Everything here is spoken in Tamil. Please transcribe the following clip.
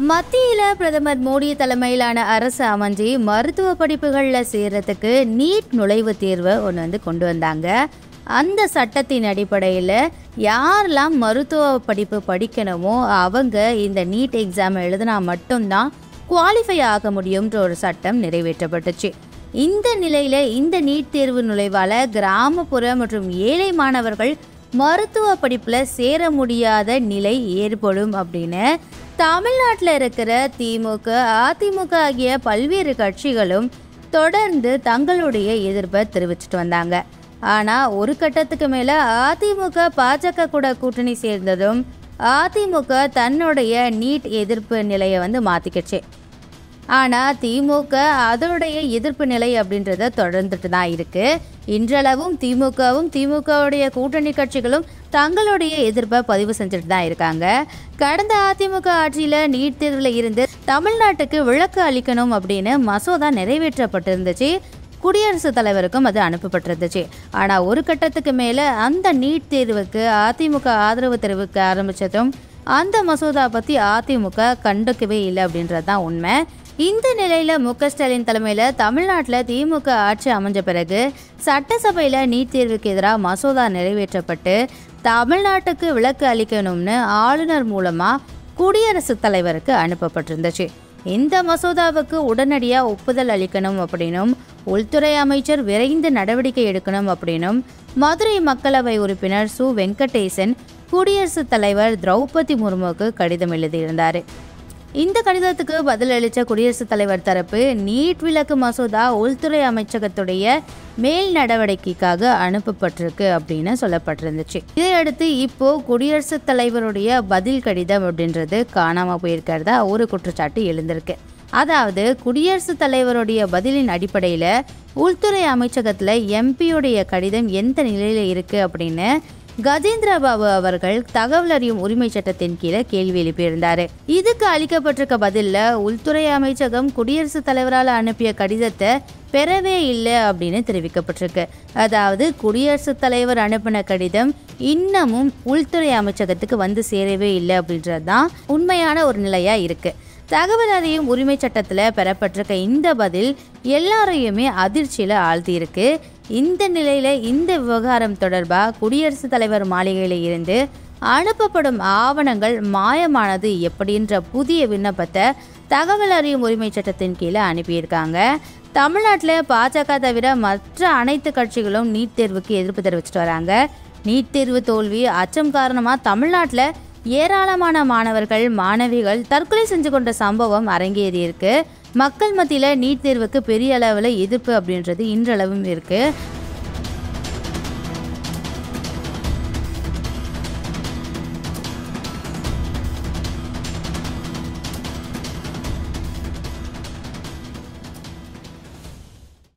மத்தியில் பிரதமர் மோடி தலைமையிலான அரசு அமைஞ்சு மருத்துவ படிப்புகளில் சேர்றதுக்கு நீட் நுழைவுத் தேர்வை ஒன்று வந்து கொண்டு வந்தாங்க அந்த சட்டத்தின் அடிப்படையில் யாரெல்லாம் மருத்துவ படிப்பு படிக்கணுமோ அவங்க இந்த நீட் எக்ஸாம் எழுதினா மட்டும்தான் குவாலிஃபை ஆக முடியும்ன்ற ஒரு சட்டம் நிறைவேற்றப்பட்டுச்சு இந்த நிலையில இந்த நீட் தேர்வு நுழைவால கிராமப்புற மற்றும் ஏழை மாணவர்கள் மருத்துவ படிப்புல சேர முடியாத நிலை ஏற்படும் அப்படின்னு தமிழ்நாட்டில் இருக்கிற திமுக அதிமுக ஆகிய பல்வேறு கட்சிகளும் தொடர்ந்து தங்களுடைய எதிர்ப்பை தெரிவிச்சிட்டு வந்தாங்க ஆனா ஒரு கட்டத்துக்கு மேல அதிமுக பாஜக கூட கூட்டணி சேர்ந்ததும் அதிமுக தன்னுடைய நீட் எதிர்ப்பு நிலையை வந்து மாத்திக்கிச்சு ஆனால் திமுக அதனுடைய எதிர்ப்பு நிலை அப்படின்றத தொடர்ந்துட்டு தான் இருக்கு இன்றளவும் திமுகவும் திமுகவுடைய கூட்டணி கட்சிகளும் தங்களுடைய எதிர்ப்பை பதிவு செஞ்சுட்டு தான் இருக்காங்க கடந்த அதிமுக ஆட்சியில் நீட் தேர்வில் இருந்து தமிழ்நாட்டுக்கு விளக்கு அளிக்கணும் அப்படின்னு மசோதா நிறைவேற்றப்பட்டிருந்துச்சு குடியரசுத் தலைவருக்கும் அது அனுப்பப்பட்டிருந்துச்சு ஆனால் ஒரு கட்டத்துக்கு மேலே அந்த நீட் தேர்வுக்கு அதிமுக ஆதரவு தெரிவிக்க ஆரம்பித்ததும் அந்த மசோதா பற்றி அதிமுக கண்டுக்கவே இல்லை அப்படின்றது தான் உண்மை இந்த நிலையில் மு க ஸ்டாலின் தலைமையில் தமிழ்நாட்டில் திமுக ஆட்சி அமைஞ்ச பிறகு சட்டசபையில் நீட் தேர்வுக்கு எதிராக மசோதா நிறைவேற்றப்பட்டு தமிழ்நாட்டுக்கு விலக்கு அளிக்கணும்னு ஆளுநர் மூலமாக குடியரசுத் தலைவருக்கு அனுப்பப்பட்டிருந்துச்சு இந்த மசோதாவுக்கு உடனடியாக ஒப்புதல் அளிக்கணும் அப்படின்னும் உள்துறை அமைச்சர் விரைந்து நடவடிக்கை எடுக்கணும் அப்படின்னும் மதுரை மக்களவை உறுப்பினர் சு வெங்கடேசன் குடியரசுத் தலைவர் திரௌபதி முர்முவுக்கு கடிதம் எழுதியிருந்தார் இந்த கடிதத்துக்கு பதிலளித்த குடியரசுத் தலைவர் தரப்பு நீட் விலக்கு மசோதா உள்துறை அமைச்சகத்துடைய மேல் நடவடிக்கைக்காக அனுப்பப்பட்டிருக்கு அப்படின்னு சொல்லப்பட்டிருந்துச்சு இதையடுத்து இப்போ குடியரசுத் தலைவருடைய பதில் கடிதம் அப்படின்றது காணாம போயிருக்கிறதா ஒரு குற்றச்சாட்டு எழுந்திருக்கு அதாவது குடியரசுத் தலைவருடைய பதிலின் அடிப்படையில் உள்துறை அமைச்சகத்தில் எம்பியுடைய கடிதம் எந்த நிலையில் இருக்கு அப்படின்னு கஜேந்திர பாபு அவர்கள் தகவல் அறியும் உரிமை சட்டத்தின் கீழே கேள்வி எழுப்பியிருந்தாரு இதுக்கு அளிக்கப்பட்டிருக்க பதில்ல உள்துறை அமைச்சகம் குடியரசுத் தலைவரால் அனுப்பிய கடிதத்தை பெறவே இல்லை அப்படின்னு தெரிவிக்கப்பட்டிருக்கு அதாவது குடியரசுத் தலைவர் அனுப்பின கடிதம் இன்னமும் உள்துறை அமைச்சகத்துக்கு வந்து சேரவே இல்லை அப்படின்றது தான் உண்மையான ஒரு நிலையா இருக்கு தகவல் அறியும் உரிமை சட்டத்தில் பெறப்பட்டிருக்க இந்த பதில் எல்லாரையுமே அதிர்ச்சியில் ஆழ்த்தியிருக்கு இந்த நிலையில் இந்த விவகாரம் தொடர்பாக குடியரசுத் தலைவர் மாளிகையில் இருந்து அனுப்பப்படும் ஆவணங்கள் மாயமானது எப்படின்ற புதிய விண்ணப்பத்தை தகவல் அறியும் உரிமை சட்டத்தின் கீழே அனுப்பியிருக்காங்க தமிழ்நாட்டில் பாஜக தவிர மற்ற அனைத்து கட்சிகளும் நீட் தேர்வுக்கு எதிர்ப்பு தெரிவிச்சிட்டு வராங்க நீட் தேர்வு தோல்வி அச்சம் காரணமாக தமிழ்நாட்டில் ஏராளமான மாணவர்கள் மாணவிகள் தற்கொலை செஞ்சு கொண்ட சம்பவம் அரங்கேறியிருக்கு மக்கள் மத்தியில் நீட் தேர்வுக்கு பெரிய அளவில் எதிர்ப்பு அப்படின்றது இன்றளவும் இருக்கு